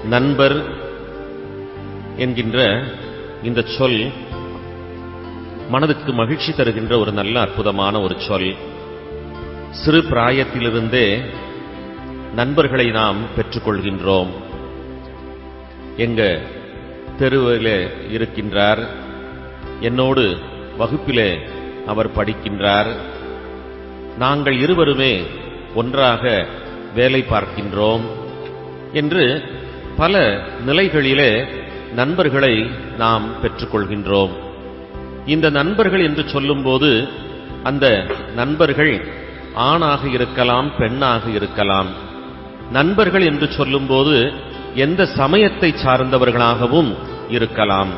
நண்பர் என்கின்ற இந்த சொல் மனதுக்கு மகிழ்ச்சி தருகின்ற ஒரு நல்ல அற்புதமான ஒரு சொல் சிறு பிராயத்திலிருந்தே நண்பர்களை நாம் பெற்றுக்கொள்கின்றோம் எங்க தெருவிலே இருக்கின்றார் என்னோடு வகுப்பிலே அவர் படிக்கின்றார் நாங்கள் இருவருமே ஒன்றாக வேலை பார்க்கின்றோம் என்று பல நிலைகளிலே நண்பர்களை நாம் பெற்றுக்கொள்கின்றோம் இந்த நண்பர்கள் என்று சொல்லும்போது அந்த நண்பர்கள் ஆணாக இருக்கலாம் பெண்ணாக இருக்கலாம் நண்பர்கள் என்று சொல்லும்போது எந்த சமயத்தை சார்ந்தவர்களாகவும் இருக்கலாம்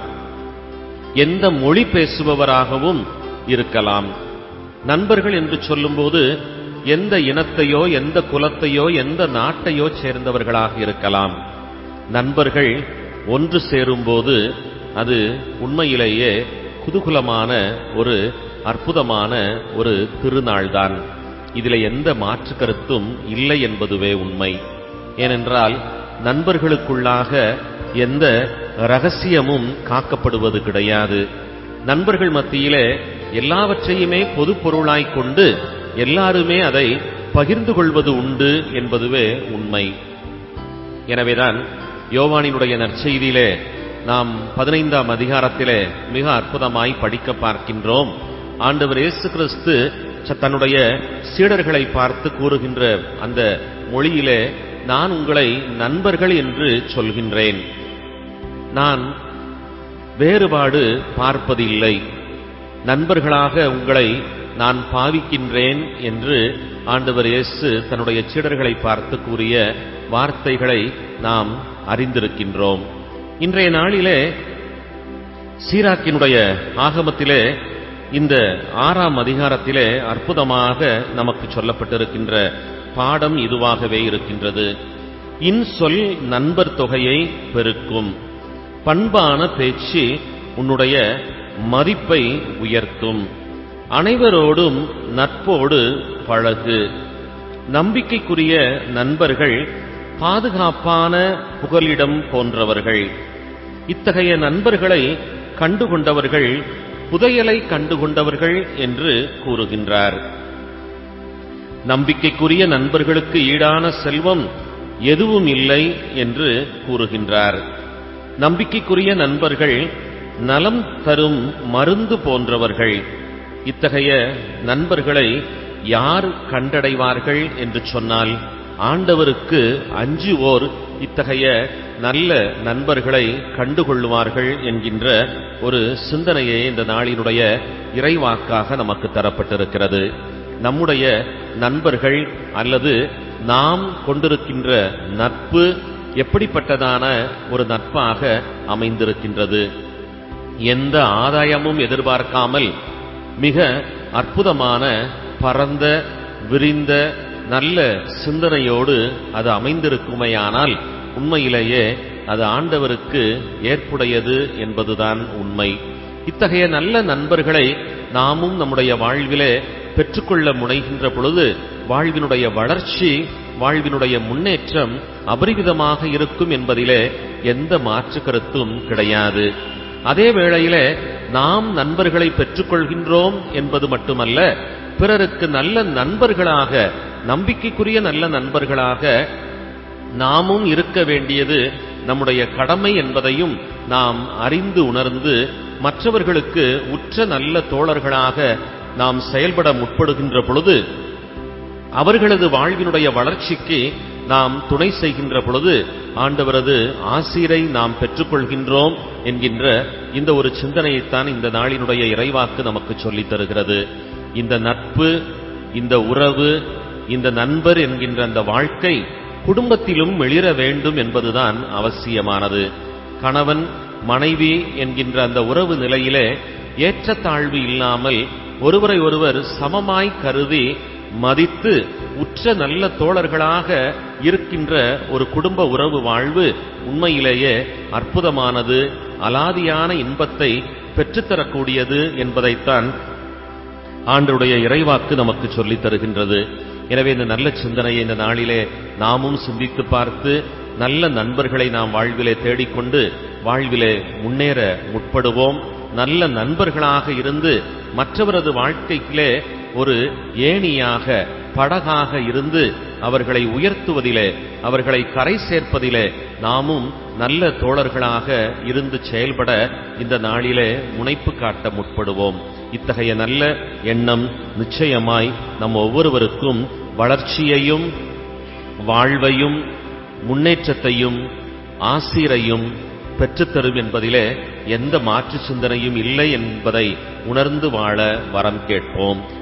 எந்த மொழி பேசுபவராகவும் இருக்கலாம் நண்பர்கள் என்று சொல்லும்போது எந்த இனத்தையோ எந்த குலத்தையோ எந்த நாட்டையோ சேர்ந்தவர்களாக இருக்கலாம் நண்பர்கள் ஒன்று சேரும்போது அது உண்மையிலேயே குதூகலமான ஒரு அற்புதமான ஒரு திருநாள்தான் இதில் எந்த மாற்று கருத்தும் இல்லை என்பதுவே உண்மை ஏனென்றால் நண்பர்களுக்குள்ளாக எந்த ரகசியமும் காக்கப்படுவது கிடையாது நண்பர்கள் மத்தியிலே எல்லாவற்றையுமே பொது பொருளாய்க் கொண்டு எல்லாருமே அதை பகிர்ந்து கொள்வது உண்டு என்பதுவே உண்மை எனவேதான் யோவானினுடைய நற்செய்தியிலே நாம் பதினைந்தாம் அதிகாரத்திலே மிக அற்புதமாய் படிக்க பார்க்கின்றோம் ஆண்டவர் இயேசு கிறிஸ்து ச- தன்னுடைய சீடர்களை பார்த்து கூறுகின்ற அந்த மொழியிலே நான் உங்களை நண்பர்கள் என்று சொல்கின்றேன் நான் வேறுபாடு பார்ப்பதில்லை நண்பர்களாக உங்களை நான் பாவிக்கின்றேன் என்று ஆண்டவர் இயேசு தன்னுடைய சீடர்களை பார்த்து கூறிய வார்த்தைகளை நாம் அறிந்திருக்கின்றோம் இன்றைய நாளிலே சீராக்கினுடைய ஆகமத்திலே இந்த ஆறாம் அதிகாரத்திலே அற்புதமாக நமக்கு சொல்லப்பட்டிருக்கின்ற பாடம் இதுவாகவே இருக்கின்றது இன்சொல் நண்பர் தொகையை பெருக்கும் பண்பான பேச்சு உன்னுடைய மதிப்பை உயர்த்தும் அனைவரோடும் நட்போடு பழகு நம்பிக்கைக்குரிய நண்பர்கள் பாதுகாப்பான புகலிடம் போன்றவர்கள் இத்தகைய நண்பர்களை கண்டுகொண்டவர்கள் புதையலை கண்டுகொண்டவர்கள் என்று கூறுகின்றார் நம்பிக்கைக்குரிய நண்பர்களுக்கு ஈடான செல்வம் எதுவும் இல்லை என்று கூறுகின்றார் நம்பிக்கைக்குரிய நண்பர்கள் நலம் தரும் மருந்து போன்றவர்கள் இத்தகைய நண்பர்களை யார் கண்டடைவார்கள் என்று சொன்னால் ஆண்டவருக்கு அஞ்சுவோர் இத்தகைய நல்ல நண்பர்களை கண்டுகொள்ளுவார்கள் என்கின்ற ஒரு சிந்தனையே இந்த நாளினுடைய இறைவாக்காக நமக்கு தரப்பட்டிருக்கிறது நம்முடைய நண்பர்கள் அல்லது நாம் கொண்டிருக்கின்ற நட்பு எப்படிப்பட்டதான ஒரு நட்பாக அமைந்திருக்கின்றது எந்த ஆதாயமும் எதிர்பார்க்காமல் மிக அற்புதமான பரந்த விரிந்த நல்ல சிந்தனையோடு அது அமைந்திருக்குமையானால் உண்மையிலேயே அது ஆண்டவருக்கு ஏற்புடையது என்பதுதான் உண்மை இத்தகைய நல்ல நண்பர்களை நாமும் நம்முடைய வாழ்விலே பெற்றுக்கொள்ள முனைகின்ற பொழுது வாழ்வினுடைய வளர்ச்சி வாழ்வினுடைய முன்னேற்றம் அபரிவிதமாக இருக்கும் என்பதிலே எந்த மாற்று கருத்தும் கிடையாது அதே வேளையிலே நாம் நண்பர்களை பெற்றுக்கொள்கின்றோம் என்பது மட்டுமல்ல பிறருக்கு நல்ல நண்பர்களாக நம்பிக்கைக்குரிய நல்ல நண்பர்களாக நாமும் இருக்க வேண்டியது நம்முடைய கடமை என்பதையும் நாம் அறிந்து உணர்ந்து மற்றவர்களுக்கு உற்ற நல்ல தோழர்களாக நாம் செயல்பட முற்படுகின்ற பொழுது அவர்களது வாழ்வினுடைய வளர்ச்சிக்கு நாம் துணை செய்கின்ற பொழுது ஆண்டவரது ஆசீரை நாம் பெற்றுக்கொள்கின்றோம் என்கின்ற இந்த ஒரு சிந்தனையைத்தான் இந்த நாளினுடைய இறைவாக்கு நமக்கு சொல்லித் தருகிறது இந்த நட்பு இந்த உறவு இந்த நண்பர் என்கின்ற அந்த வாழ்க்கை குடும்பத்திலும் மிளிர வேண்டும் என்பதுதான் அவசியமானது கணவன் மனைவி என்கின்ற அந்த உறவு நிலையிலே ஏற்றத்தாழ்வு இல்லாமல் ஒருவரை ஒருவர் சமமாய் கருதி மதித்து உற்ற நல்ல தோழர்களாக இருக்கின்ற ஒரு குடும்ப உறவு வாழ்வு உண்மையிலேயே அற்புதமானது அலாதியான இன்பத்தை பெற்றுத்தரக்கூடியது என்பதைத்தான் ஆண்டருடைய இறைவாக்கு நமக்கு சொல்லித் தருகின்றது எனவே இந்த நல்ல சிந்தனையை இந்த நாளிலே நாமும் சிந்தித்து பார்த்து நல்ல நண்பர்களை நாம் வாழ்விலே தேடிக்கொண்டு வாழ்விலே முன்னேற முற்படுவோம் நல்ல நண்பர்களாக இருந்து மற்றவரது வாழ்க்கையிலே ஒரு ஏணியாக படகாக இருந்து அவர்களை உயர்த்துவதிலே அவர்களை கரை சேர்ப்பதிலே நாமும் நல்ல தோழர்களாக இருந்து செயல்பட இந்த நாளிலே முனைப்பு காட்ட முற்படுவோம் இத்தகைய நல்ல எண்ணம் நிச்சயமாய் நம் ஒவ்வொருவருக்கும் வளர்ச்சியையும் வாழ்வையும் முன்னேற்றத்தையும் ஆசீரையும் பெற்றுத்தரும் என்பதிலே எந்த மாற்று சிந்தனையும் இல்லை என்பதை உணர்ந்து வாழ வரம் கேட்போம்